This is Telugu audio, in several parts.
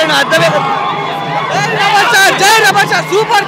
ఆయన అర్థమే సూపర్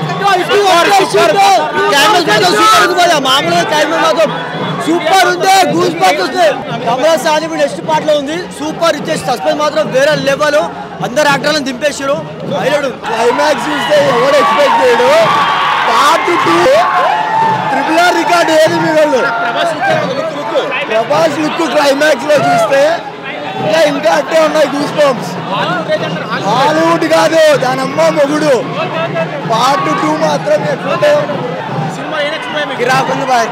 మామూలుగా క్లైమాక్స్ మాత్రం సూపర్ ఉంది గూస్ బంప్స్ వస్తుంది కమలా సాని నెక్స్ట్ పార్ట్ లో ఉంది సూపర్ ఇచ్చేసి సస్పెన్స్ మాత్రం వేరే లెవెల్ అందరు యాక్టర్లను దింపేసారు హైలైట్ క్లైమాక్స్ చూస్తే ఎవరు ఎక్స్పెక్ట్ చేయడు part two triple R record ఏది మీరు ప్రభాస్ లుక్ క్లైమాక్స్ లో చూస్తే ఇంకా ఇంకా అట్టే ఉన్నాయి గూస్ బంప్స్ హాలీవుడ్ కాదు దాని అమ్మ మొగుడు పార్ట్ టూ మాత్రం ఎట్లుంటే గిరాక్ ఉంది బాయ్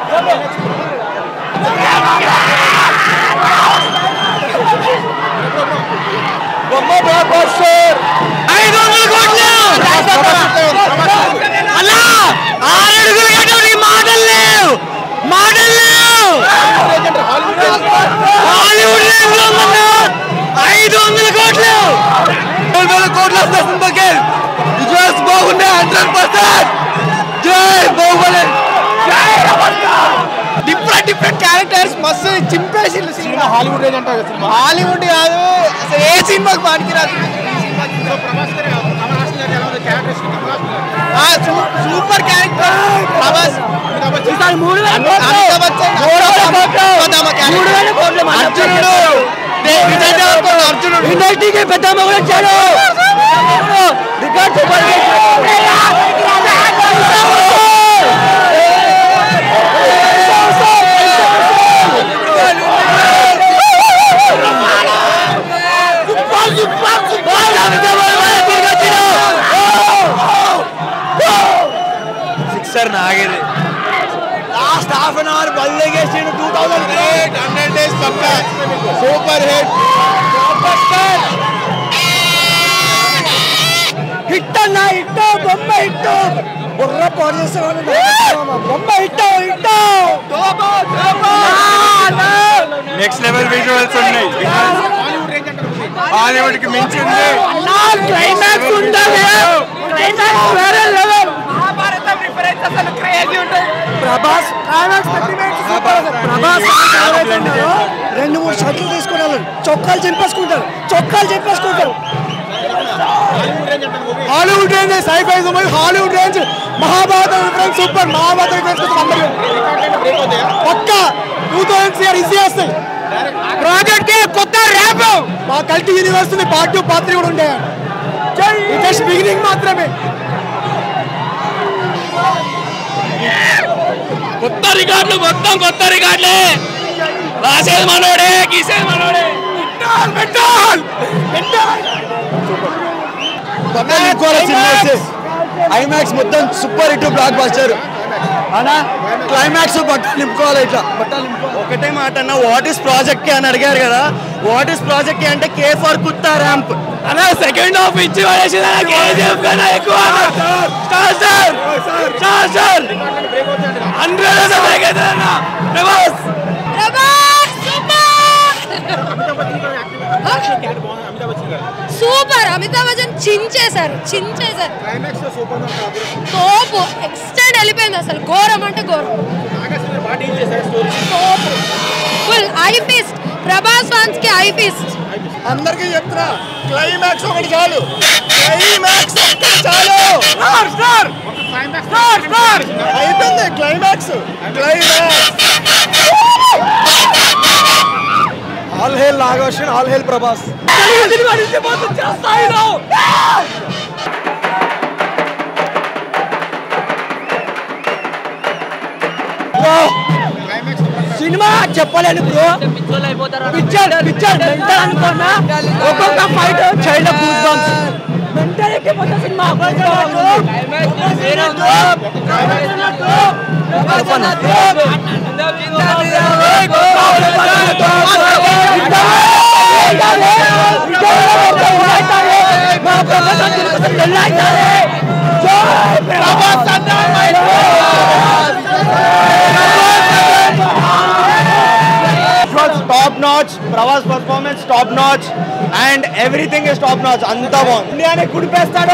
బొమ్మ బ్లాక్ బస్టర్ ఐదు వందల కోట్లు అలా ఆరడుగులు కట్టడానికి మాటలు లేవు మాటలు లేవు హాలీవుడ్ రేంజ్ లో ఉందన్నా ఐదు వందల కోట్లు రెండు వేల కోట్లు వస్తాయి సినిమాకి విజువల్స్ బాగున్నాయి హండ్రెడ్ పర్సెంట్ జై బాహుబలి డిఫరెంట్ డిఫరెంట్ క్యారెక్టర్స్ మస్తు చింపేసి సినిమా హాలీవుడ్ రేంజ్ అంటారు సినిమా హాలీవుడ్ కాదు అసలు ఏ సినిమాకి పనికిరాదు ప్రభాస్ గారు కమల్ హాసన్ గారు ఎలా ఉంది క్యారెక్టర్స్ ఆ, సూ- సూపర్ క్యారెక్టర్ ప్రభాస్ ఈసారి మూడు వేల అమితాబ్ బచ్చన్ మూడు వేల కోట్లు అర్జునుడు దే- విజయ్ దేవరకొండ అర్జునుడు ఇండస్ట్రీకి పెద్ద మొగుడు వచ్చాడు రికార్డ్ సూపర్ సిక్సర్ నాగేది లాస్ట్ హాఫ్ అన్ అవర్ బల్లెగేసిండు టూ థౌసండ్ హండ్రెడ్ డేస్ పక్కా సూపర్ హిట్ హిట్ అన్న హిట్ బొమ్మ హిట్ బుర్ర పాడు చేసేవాడు బొమ్మ hit hit next level visuals ఉన్నాయి హాలీవుడ్ రేంజ్ అంటారు హాలీవుడ్ కి మించి ఉంది క్లైమాక్స్ ఉండాలి క్లైమాక్స్ వేరే లెవెల్ మహాభారతం రిఫరెన్స్ అసలు క్రేజీ ఉంటుంది ప్రభాస్ క్లైమాక్స్ ప్రభాస్ రెండు మూడు షర్ట్లు తీసుకున్నారు చొక్కాలు చింపేసుకుంటారు చొక్కాలు చింపేసుకుంటారు Hollywood range sci fi movie Hollywood range Mahabharata reference super Mahabharata reference అందరూ పక్కా టూ థౌసండ్ సిఆర్ ఈజీ వస్తాయి ప్రాజెక్ట్ కి కొత్త ర్యాప్ మా కల్టీ universe part two part three కూడా ఉంటాయి జస్ట్ బిగినింగ్ మాత్రమే కొత్త రికార్డులు మొత్తం కొత్త రికార్డులే రాసేది మనోడే గీసేది మనోడే పెట్టాల్ పెట్టాల్ ఐమాక్స్ మొత్తం సూపర్ హిట్ బ్లాక్ బస్టర్ అనా క్లైమాక్స్ బట్టలు నింపుకోవాలి ఇట్లా బట్టలు ఒకటే మాట అన్న వాట్ ఇస్ ప్రాజెక్ట్ అని అడిగారు కదా వాట్ ఇస్ ప్రాజెక్ట్ అంటే కే ఫర్ కుత్తా ర్యాంప్ అలా సెకండ్ హాఫ్ ఇచ్చి పడేసిన కేజీఎఫ్ కన్నా ఎక్కువ star star star star hundred break అవుతుంది అన్న ప్రభాస్ ప్రభాస్ సూపర్ అమితాబ్ బచ్చన్ చించేశారు చించేశారు క్లైమాక్స్ సూపర్ తోపు ఎక్స్టెండ్ వెళ్ళిపోయింది అసలు ఘోరం అంటే ఘోరం బాగా డీల్ చేశారు స్టోరీ తోపు full eye feast Prabhas fans కి ఐ ఫీస్ట్ అందరికీ చెప్తున్నా క్లైమాక్స్ ఒకటి చాలు క్లైమాక్స్ ఒకటి చాలు స్టార్ స్టార్ అయిపోయింది క్లైమాక్స్ క్లైమాక్స్ ఆల్ హేల్ నాగర్షణ్ ఆల్ హేల్ ప్రభాస్ సినిమా చెప్పలేను బ్రో పిక్చర్ పిక్చర్ మెంటల్ అనుకున్నా ఒక్కొక్క fight child goose bumps mental ఎక్కిపోతే cinema top notch Prabhas performance top notch and everything is top notch అంతా బాగుంది ఇండియానే కుడిపేస్తాడు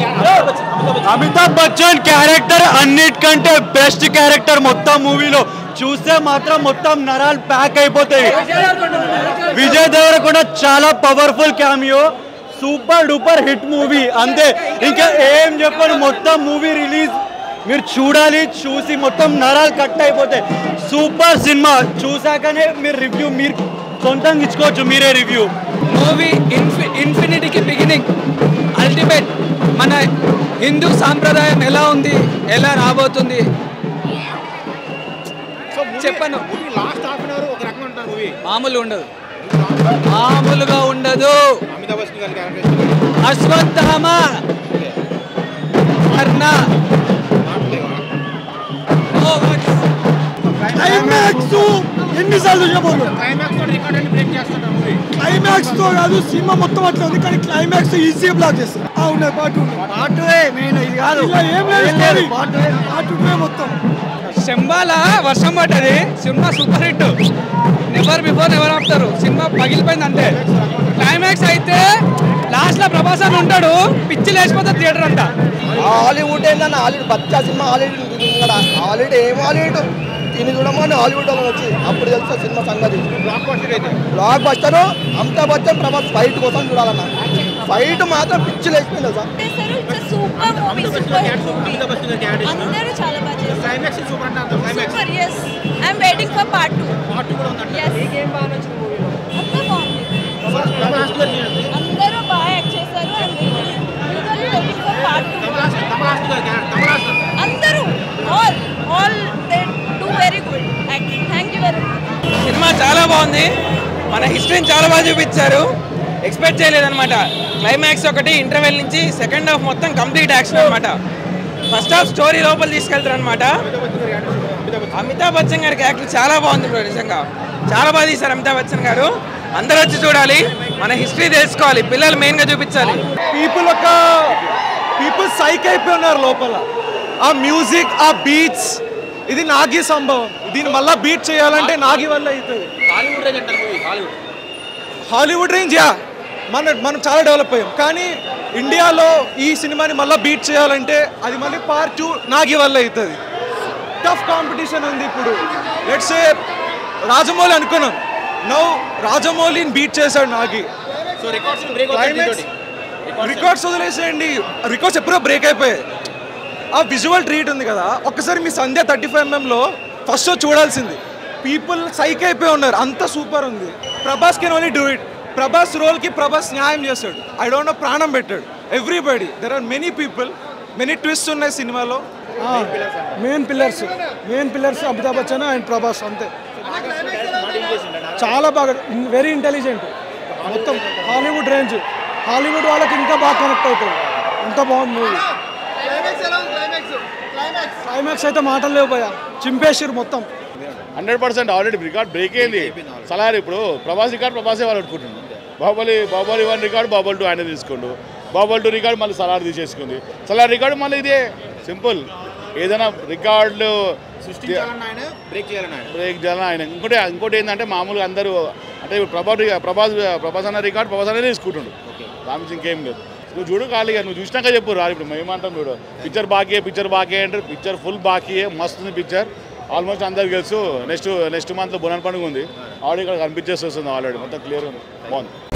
అమితాబ్ బచ్చన్ క్యారెక్టర్ అన్నిటికంటే బెస్ట్ క్యారెక్టర్ మొత్తం మూవీలో చూస్తే మాత్రం మొత్తం నరాలు ప్యాక్ అయిపోతాయి విజయ్ దేవరకొండ చాలా powerful cameo super duper hit movie అంతే ఇంకా ఏం చెప్పను మొత్తం మూవీ రిలీజ్ మీరు చూడాలి చూసి మొత్తం నరాలు కట్ అయిపోతాయి సూపర్ సినిమా చూసాకనే మీరు రివ్యూ మీరు సొంతంగా ఇచ్చుకోవచ్చు మీరే రివ్యూ మూవీ ఇన్ఫి ఇన్ఫినిటీకి బిగినింగ్ అల్టిమేట్ మన హిందూ సాంప్రదాయం ఎలా ఉంది ఎలా రాబోతుంది చెప్పను లాస్ట్ హాఫ్ అన్ అవర్ ఒక రకంగా ఉంటారు మూవీ మామూలు ఉండదు మామూలుగా ఉండదు అమితాబ్ బచ్చన్ గారి క్యారెక్టర్ అశ్వత్థామ కర్ణ క్లైమాక్స్ ఎన్నిసార్లు చూసబోదు క్లైమాక్స్ తో రికార్డ్ అని బ్రేక్ చేస్తుంటారు మూవీ క్లైమాక్స్ తో కాదు సినిమా మొత్తం అట్లా ఉంది కానీ క్లైమాక్స్ ఈజీగా బ్లాక్ చేస్తారు ఆ ఉన్నాయి పార్ట్ పార్ట్ మెయిన్ ఇది కాదు ఇలా ఏం లేదు పార్ట్ పార్ట్ మొత్తం శంబాల వర్షం పడ్డది cinema super hit never before never after cinema పగిలిపోయింది అంతే క్లైమాక్స్ అయితే లాస్ట్ లో ప్రభాస్ అని ఉంటాడు పిచ్చి లేచిపోతే థియేటర్ అంతా హాలీవుడ్ ఏంటన్న హాలీవుడ్ బచ్చా సినిమా హాలీవుడ్ ఇక్కడ హాలీవుడ్ ఏం హాలీవుడ్ దీన్ని చూడమని హాలీవుడ్ వాళ్ళని వచ్చి అప్పుడు తెలుసా సినిమా సంగతి బ్లాక్ బస్టర్ అయితే blockbuster Amitabh Bachchan Prabhas fight కోసం చూడాలన్న ఫైట్ మాత్రం పిచ్చి లేచిపోయింది సార్ చేశారు super movie super Amitabh Bachchan గారి క్యారెక్టర్ అందరూ చాలా బాగా చేశారు క్లైమాక్స్ సూపర్ అంటే climax super yes I'm waiting for part two part కూడా ఉందంట ఎస్ అంతా బాగుంది కమల్ హాసన్ గారి అందరూ బాగా యాక్ట్ చేశారు and waiting for part two Kamal Haasan Kamal Haasan గారి క్యారెక్టర్ కమల్ హాసన్ అందరూ all all they do very good acting thank you very much cinema చాలా బాగుంది మన హిస్టరీని చాలా బాగా చూపించారు ఎక్స్పెక్ట్ చేయలేదన్నమాట క్లైమాక్స్ ఒకటి ఇంటర్వెల్ నుంచి సెకండ్ హాఫ్ మొత్తం కంప్లీట్ యాక్షన్ అనమాట ఫస్ట్ హాఫ్ స్టోరీ లోపల తీసుకెళ్తారు అనమాట అమితాబ్ బచ్చన్ గారి క్యారెక్టర్ చాలా బాగుంది బ్రో నిజంగా చాలా బాగా తీశారు అమితాబ్ బచ్చన్ గారు అందరూ వచ్చి చూడాలి మన హిస్టరీ తెలుసుకోవాలి పిల్లలు మెయిన్గా చూపించాలి పీపుల్ ఒక పీపుల్ సైక్ అయిపోయి ఉన్నారు లోపల ఆ మ్యూజిక్ ఆ బీట్స్ ఇది నాగి సంభవం దీన్ని మళ్ళా బీట్ చేయాలంటే నాగి వల్ల అవుతుంది హాలీవుడ్ రేంజ్ అంటారు movie Hollywood Hollywood range yeah మన మనం చాలా డెవలప్ అయ్యాం కానీ ఇండియాలో ఈ సినిమాని మళ్ళీ బీట్ చేయాలంటే అది మళ్ళీ పార్ట్ టూ నాగి వల్ల అవుతుంది టఫ్ కాంపిటీషన్ ఉంది ఇప్పుడు లెట్స్ రాజమౌళి అనుకున్నాం నౌ రాజమౌళిని బీట్ చేశాడు Nagi so records break climax records వదిలేసేయండి రికార్డ్స్ ఎప్పుడో బ్రేక్ అయిపోయాయి ఆ విజువల్ ట్రీట్ ఉంది కదా ఒక్కసారి మీ సంధ్య థర్టీ ఫైవ్ ఎంఎంలో ఫస్ట్ షో చూడాల్సింది పీపుల్ సైక్ అయిపోయి ఉన్నారు అంత సూపర్ ఉంది Prabhas can only do it Prabhas రోల్కి ప్రభాస్ న్యాయం చేస్తాడు ఐ డోంట్ నో ప్రాణం పెట్టాడు everybody there are many people many twist ఉన్నాయి సినిమాలో main pillars main pillars Amitabh Bachchan and Prabhas అంతే చాలా బాగా వెరీ ఇంటెలిజెంట్ మొత్తం హాలీవుడ్ రేంజ్ హాలీవుడ్ వాళ్ళకి ఇంకా బాగా కనెక్ట్ అవుతుంది ఎంత బాగుంది మూవీ క్లైమాక్స్ అయితే మాటలు లేవు పోయా చింపేసిరు మొత్తం hundred percent already record break అయింది సలార్ ఇప్పుడు ప్రభాస్ రికార్డ్ ప్రభాసే వాళ్ళు పెట్టుకుంటుంది Baahubali Baahubali one record Baahubali two ఆయన తీసుకుండు బాహుబలి టూ రికార్డ్ మళ్ళీ సలార్ తీసేసుకుంది సలార్ రికార్డు మళ్ళీ ఇదే సింపుల్ ఏదైనా రికార్డులు సృష్టించాలన్న ఆయన బ్రేక్ చేయాలన్న ఆయన బ్రేక్ చేయాలని ఆయన ఇంకోటి ఇంకోటి ఏంటంటే మామూలుగా అందరూ అంటే ఇప్పుడు ప్రభా ప్రభాస్ ప్రభాస్ అన్న రికార్డ్ ప్రభాస్ అనేది తీసుకుంటుండు దాని ఇంకేం లేదు నువ్వు చూడు ఖాళీగా నువ్వు చూసినాక చెప్పు రా ఇప్పుడు మేమంటాం చూడు పిక్చర్ బాకీ పిక్చర్ బాకీ అంటే పిక్చర్ ఫుల్ బాకీ మస్తు ఉంది పిక్చర్ ఆల్మోస్ట్ అందరికి తెలుసు నెక్స్ట్ నెక్స్ట్ మంత్లో బునాన్ పండుగ ఉంది ఆల్రెడీ ఇక్కడ కనిపించేసి వస్తుంది ఆల్రెడీ మొత్తం క్లియర్ ఉంది బాగుంది